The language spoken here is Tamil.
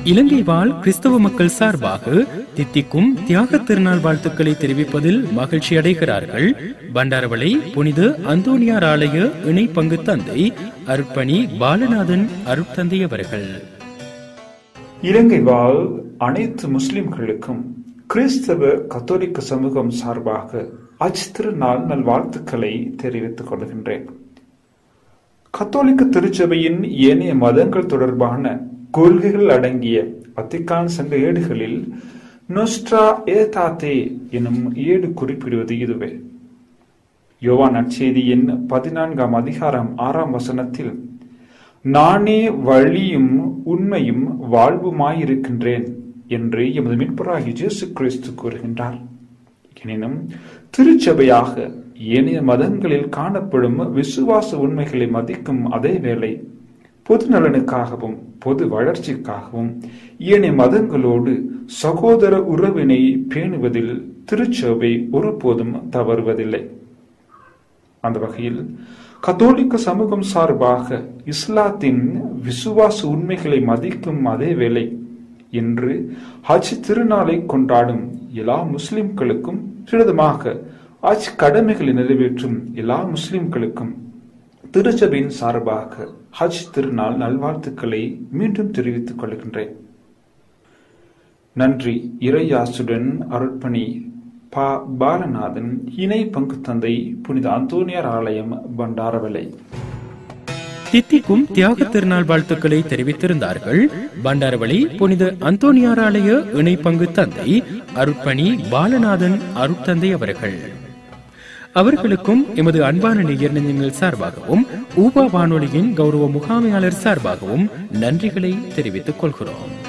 இலங்கை வாழ் கிறிஸ்தவ மக்கள் சார்பாக தித்திக்கும் தியாக திருநாள் வாழ்த்துக்களை தெரிவிப்பதில் மகிழ்ச்சி அடைகிறார்கள் பண்டாரவளை புனித அந்தோனியார் ஆலய இணை பங்கு தந்தை அருட்பணி பாலநாதன் அருட்தந்தை அவர்கள் இலங்கை வாழ் அனைத்து முஸ்லிம்களுக்கும் கிறிஸ்தவ கத்தோலிக்க சமூகம் சார்பாக அஜ் திருநாள் நல்வாழ்த்துக்களை தெரிவித்துக் கொள்கின்றேன் கத்தோலிக்க திருச்சபையின் ஏனைய மதங்கள் தொடர்பான கொள்கைகள் அடங்கிய வத்திக்கான் சங்க ஏடுகளில் நொஸ்ட்ரா ஏதாத்தே எனும் ஏடு குறிப்பிடுவது இதுவே யோவான் நற்செய்தியின் பதினான்காம் அதிகாரம் ஆறாம் வசனத்தில் நானே வழியும் உண்மையும் வாழ்வுமாயிருக்கின்றேன் என்று எமது மீட்பராகி இயேசு கிறிஸ்து கூறுகின்றார் எனினும் திருச்சபையாக ஏனைய மதங்களில் காணப்படும் விசுவாச உண்மைகளை மதிக்கும் அதே வேளை பொது நலனுக்காகவும் பொது வளர்ச்சிக்காகவும் ஏனைய மதங்களோடு சகோதர உறவினை பேணுவதில் திருச்சபை ஒருபோதும் தவறுவதில்லை அந்த வகையில் கத்தோலிக்க சமூகம் சார்பாக இஸ்லாத்தின் விசுவாச உண்மைகளை மதிக்கும் அதே வேளை இன்று ஹஜ் திருநாளை கொண்டாடும் எல்லா முஸ்லிம்களுக்கும் சிறிதமாக ஹஜ் கடமைகளை நிறைவேற்றும் எல்லா முஸ்லிம்களுக்கும் திருச்சபையின் சார்பாக ஹஜ் திருநாள் நல்வாழ்த்துக்களை மீண்டும் தெரிவித்துக் கொள்கின்றேன் நன்றி இறையாசுடன் அருட்பணி பா பாலநாதன் இணை பங்கு தந்தை புனித அந்தோனியார் ஆலயம் பண்டாரவலை தித்திக்கும் தியாக திருநாள் வாழ்த்துக்களை தெரிவித்திருந்தார்கள் பண்டாரவளி புனித அந்தோனியார் ஆலய இணை பங்கு தந்தை அருட்பணி பாலநாதன் அருட்தந்தை அவர்கள் அவர்களுக்கும் எமது அன்பான நேயர் நெஞ்சங்கள் சார்பாகவும் ஊபா வானொலியின் கௌரவ முகாமையாளர் சார்பாகவும் நன்றிகளை தெரிவித்துக் கொள்கிறோம்